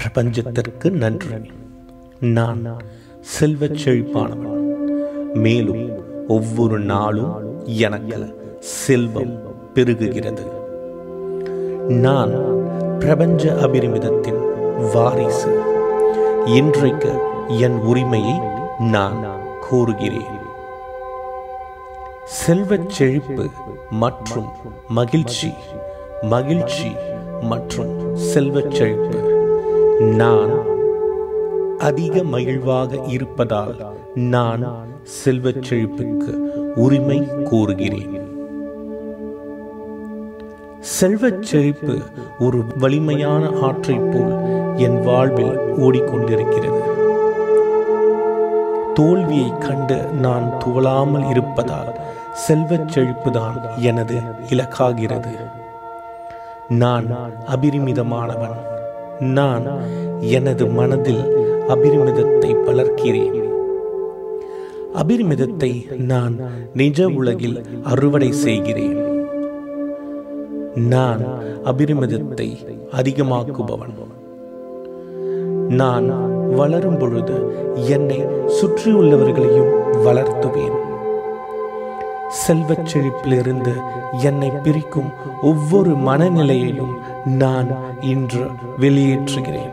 பிரபஞ்சத்திற்கு நன்றி நான் செல்வச் செழிப்பானவன் மேலும் ஒவ்வொரு நாளும் எனக்கு செல்வம் பெருகுகிறது நான் பிரபஞ்ச அபிரிமிதத்தின் வாரிசு இன்றைக்கு என் உரிமையை நான் கோருகிறேன் செல்வச் செழிப்பு மற்றும் மகிழ்ச்சி மகிழ்ச்சி மற்றும் செல்வச் செழிப்பு நான் அதிக மகிழ்வாக இருப்பதால் நான் செல்வச் செழிப்புக்கு உரிமை கோருகிறேன் செல்வச் செழிப்பு ஒரு வலிமையான ஆற்றைப் போல் என் வாழ்வில் ஓடிக்கொண்டிருக்கிறது தோல்வியை கண்டு நான் துவளாமல் இருப்பதால் செல்வச் செழிப்புதான் எனது இலக்காகிறது நான் அபிரிமிதமானவன் நான் எனது மனதில் அபிரிமிதத்தை வளர்க்கிறேன் அபிரிமிதத்தை நான் நிஜ உலகில் அறுவடை செய்கிறேன் நான் அபிரிமிதத்தை அதிகமாக்குபவன் நான் வளரும் பொழுது என்னை சுற்றியுள்ளவர்களையும் வளர்த்துவேன் செல்வச் செழிப்பிலிருந்து என்னை பிரிக்கும் ஒவ்வொரு மனநிலையையும் நான் இன்று வெளியேற்றுகிறேன்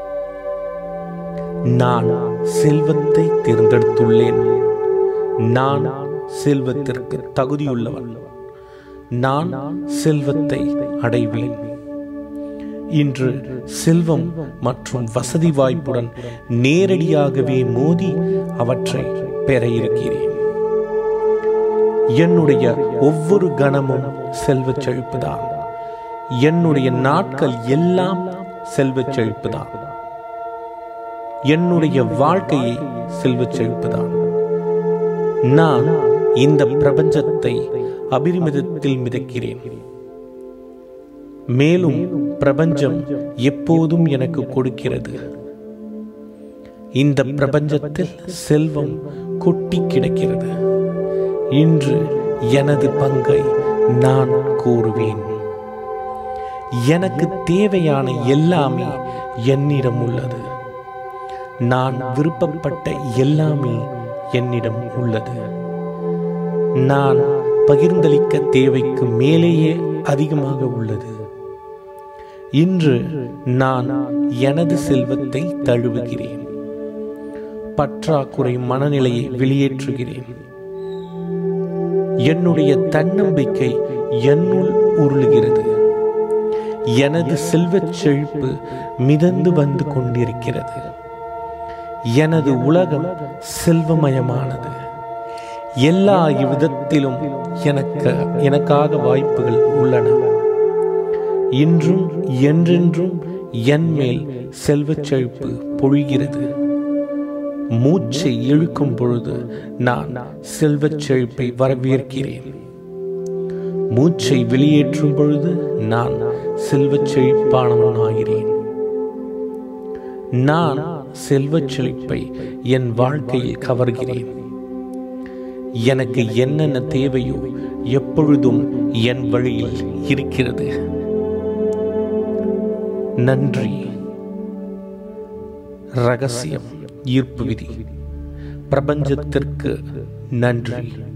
நான் செல்வத்தை தேர்ந்தெடுத்துள்ளேன் நான் செல்வத்திற்கு தகுதியுள்ளவன் நான் செல்வத்தை அடைவேன் இன்று செல்வம் மற்றும் வசதி வாய்ப்புடன் நேரடியாகவே மோதி அவற்றை பெற இருக்கிறேன் என்னுடைய ஒவ்வொரு கணமும் செல்வச் செழிப்புதான் என்னுடைய நாட்கள் எல்லாம் செல்வச் செழிப்புதான் என்னுடைய வாழ்க்கையை செல்வச் செழிப்புதான் நான் இந்த பிரபஞ்சத்தை அபிரிமிதத்தில் மிதக்கிறேன் மேலும் பிரபஞ்சம் எப்போதும் எனக்கு கொடுக்கிறது இந்த பிரபஞ்சத்தில் செல்வம் கொட்டி கிடக்கிறது இன்று எனது பங்கை நான் கூறுவேன் எனக்கு தேவையான எல்லாமே என்னிடம் உள்ளது நான் விருப்பப்பட்ட எல்லாமே என்னிடம் உள்ளது நான் பகிர்ந்தளிக்க தேவைக்கு மேலேயே அதிகமாக உள்ளது இன்று நான் எனது செல்வத்தை தழுவுகிறேன் பற்றாக்குறை மனநிலையை வெளியேற்றுகிறேன் என்னுடைய தன்னம்பிக்கை என்னுள் உருளுகிறது எனது செல்வச் செழிப்பு மிதந்து வந்து கொண்டிருக்கிறது எனது உலகம் செல்வமயமானது எல்லா விதத்திலும் எனக்கு எனக்காக வாய்ப்புகள் உள்ளன இன்றும் என்றென்றும் என் மேல் செல்வச் செழிப்பு பொழிகிறது மூச்சை இழுக்கும் பொழுது நான் செல்வச் செழிப்பை வரவேற்கிறேன் மூச்சை வெளியேற்றும் பொழுது நான் செல்வச் செழிப்பானவன் ஆகிறேன் நான் செல்வச் செழிப்பை என் வாழ்க்கையில் கவர்கிறேன் எனக்கு என்னென்ன தேவையோ எப்பொழுதும் என் வழியில் இருக்கிறது நன்றி ரகசியம் ஈர்ப்பு விதி பிரபஞ்சத்திற்கு நன்றி